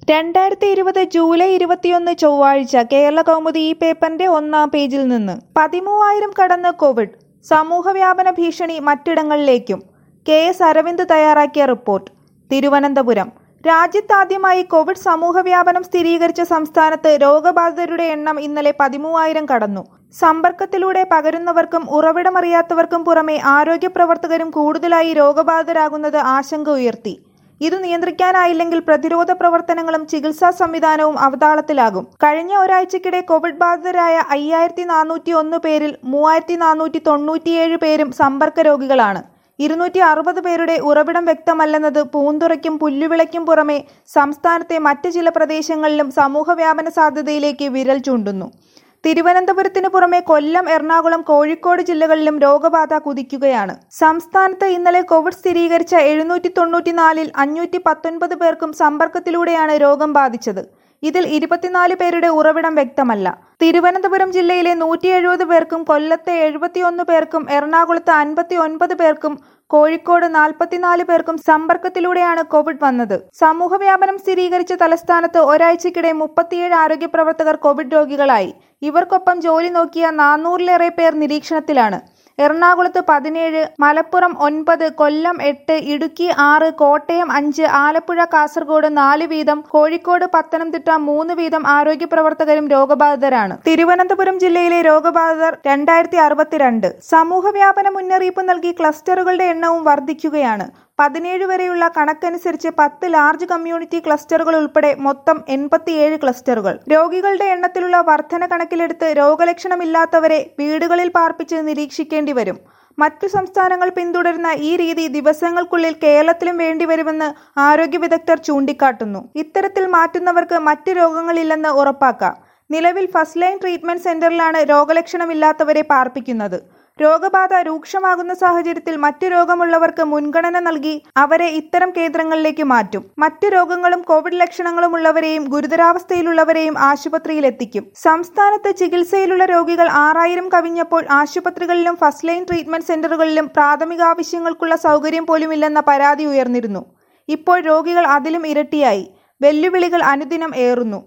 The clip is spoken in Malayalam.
രണ്ടായിരത്തി ഇരുപത് ജൂലൈ ഇരുപത്തിയൊന്ന് ചൊവ്വാഴ്ച കേരള കൗമുദി ഈ പേപ്പറിന്റെ ഒന്നാം പേജിൽ നിന്ന് പതിമൂവായിരം കടന്ന് കോവിഡ് സമൂഹവ്യാപന ഭീഷണി മറ്റിടങ്ങളിലേക്കും കെ എസ് അരവിന്ദ് തയ്യാറാക്കിയ റിപ്പോർട്ട് തിരുവനന്തപുരം രാജ്യത്താദ്യമായി കോവിഡ് സമൂഹവ്യാപനം സ്ഥിരീകരിച്ച സംസ്ഥാനത്ത് രോഗബാധിതരുടെ എണ്ണം ഇന്നലെ പതിമൂവായിരം കടന്നു സമ്പർക്കത്തിലൂടെ പകരുന്നവർക്കും ഉറവിടമറിയാത്തവർക്കും പുറമെ ആരോഗ്യ പ്രവർത്തകരും കൂടുതലായി രോഗബാധിതരാകുന്നത് ആശങ്ക ഉയർത്തി ഇത് നിയന്ത്രിക്കാനായില്ലെങ്കിൽ പ്രതിരോധ പ്രവർത്തനങ്ങളും ചികിത്സാ സംവിധാനവും അവതാളത്തിലാകും കഴിഞ്ഞ ഒരാഴ്ചക്കിടെ കോവിഡ് ബാധിതരായ അയ്യായിരത്തി നാനൂറ്റി ഒന്ന് പേരിൽ മൂവായിരത്തി നാനൂറ്റി തൊണ്ണൂറ്റിയേഴ് പേരും സമ്പർക്ക രോഗികളാണ് ഇരുന്നൂറ്റി അറുപത് പേരുടെ ഉറവിടം വ്യക്തമല്ലെന്നത് പൂന്തുറയ്ക്കും പുല്ലുവിളയ്ക്കും പുറമെ സംസ്ഥാനത്തെ മറ്റ് ചില പ്രദേശങ്ങളിലും സമൂഹവ്യാപന സാധ്യതയിലേക്ക് വിരൽ ചൂണ്ടുന്നു തിരുവനന്തപുരത്തിന് പുറമെ കൊല്ലം എറണാകുളം കോഴിക്കോട് ജില്ലകളിലും രോഗബാധ കുതിക്കുകയാണ് സംസ്ഥാനത്ത് ഇന്നലെ കോവിഡ് സ്ഥിരീകരിച്ച എഴുന്നൂറ്റി തൊണ്ണൂറ്റിനാലിൽ അഞ്ഞൂറ്റി പത്തൊൻപത് പേർക്കും സമ്പർക്കത്തിലൂടെയാണ് രോഗം ബാധിച്ചത് ഇതിൽ ഇരുപത്തിനാല് പേരുടെ ഉറവിടം വ്യക്തമല്ല തിരുവനന്തപുരം ജില്ലയിലെ നൂറ്റി എഴുപത് പേർക്കും കൊല്ലത്തെ എഴുപത്തിയൊന്ന് പേർക്കും എറണാകുളത്ത് അൻപത്തി ഒൻപത് പേർക്കും കോഴിക്കോട് നാൽപ്പത്തിനാല് പേർക്കും സമ്പർക്കത്തിലൂടെയാണ് കോവിഡ് വന്നത് സമൂഹവ്യാപനം സ്ഥിരീകരിച്ച തലസ്ഥാനത്ത് ഒരാഴ്ചക്കിടെ മുപ്പത്തിയേഴ് ആരോഗ്യ പ്രവർത്തകർ കോവിഡ് രോഗികളായി ഇവർക്കൊപ്പം ജോലി നോക്കിയ നാനൂറിലേറെ പേർ നിരീക്ഷണത്തിലാണ് എറണാകുളത്ത് പതിനേഴ് മലപ്പുറം ഒൻപത് കൊല്ലം എട്ട് ഇടുക്കി ആറ് കോട്ടയം അഞ്ച് ആലപ്പുഴ കാസർഗോഡ് നാല് വീതം കോഴിക്കോട് പത്തനംതിട്ട മൂന്ന് വീതം ആരോഗ്യ പ്രവർത്തകരും രോഗബാധിതരാണ് തിരുവനന്തപുരം ജില്ലയിലെ രോഗബാധിതർ രണ്ടായിരത്തി അറുപത്തിരണ്ട് സമൂഹവ്യാപന മുന്നറിയിപ്പ് നൽകി ക്ലസ്റ്ററുകളുടെ എണ്ണവും വർദ്ധിക്കുകയാണ് പതിനേഴ് വരെയുള്ള കണക്കനുസരിച്ച് പത്ത് ലാർജ് കമ്മ്യൂണിറ്റി ക്ലസ്റ്ററുകൾ ഉൾപ്പെടെ മൊത്തം എൺപത്തിയേഴ് ക്ലസ്റ്ററുകൾ രോഗികളുടെ എണ്ണത്തിലുള്ള വർധന കണക്കിലെടുത്ത് രോഗലക്ഷണമില്ലാത്തവരെ വീടുകളിൽ പാർപ്പിച്ച് നിരീക്ഷിക്കേണ്ടി വരും മറ്റു സംസ്ഥാനങ്ങൾ പിന്തുടരുന്ന ഈ രീതി ദിവസങ്ങൾക്കുള്ളിൽ കേരളത്തിലും വേണ്ടിവരുമെന്ന് ആരോഗ്യ വിദഗ്ധർ ചൂണ്ടിക്കാട്ടുന്നു ഇത്തരത്തിൽ മാറ്റുന്നവർക്ക് മറ്റ് രോഗങ്ങളില്ലെന്ന് ഉറപ്പാക്കാം നിലവിൽ ഫസ്റ്റ് ലൈൻ ട്രീറ്റ്മെന്റ് സെന്ററിലാണ് രോഗലക്ഷണമില്ലാത്തവരെ പാർപ്പിക്കുന്നത് രോഗബാധ രൂക്ഷമാകുന്ന സാഹചര്യത്തിൽ മറ്റു രോഗമുള്ളവർക്ക് മുൻഗണന നൽകി അവരെ ഇത്തരം കേന്ദ്രങ്ങളിലേക്ക് മാറ്റും മറ്റു രോഗങ്ങളും കോവിഡ് ലക്ഷണങ്ങളും ഉള്ളവരെയും ഗുരുതരാവസ്ഥയിലുള്ളവരെയും ആശുപത്രിയിൽ എത്തിക്കും സംസ്ഥാനത്ത് ചികിത്സയിലുള്ള രോഗികൾ ആറായിരം കവിഞ്ഞപ്പോൾ ആശുപത്രികളിലും ഫസ്റ്റ് ലൈൻ ട്രീറ്റ്മെന്റ് സെന്ററുകളിലും പ്രാഥമികാവശ്യങ്ങൾക്കുള്ള സൗകര്യം പോലുമില്ലെന്ന പരാതി ഉയർന്നിരുന്നു ഇപ്പോൾ രോഗികൾ അതിലും ഇരട്ടിയായി വെല്ലുവിളികൾ അനുദിനം ഏറുന്നു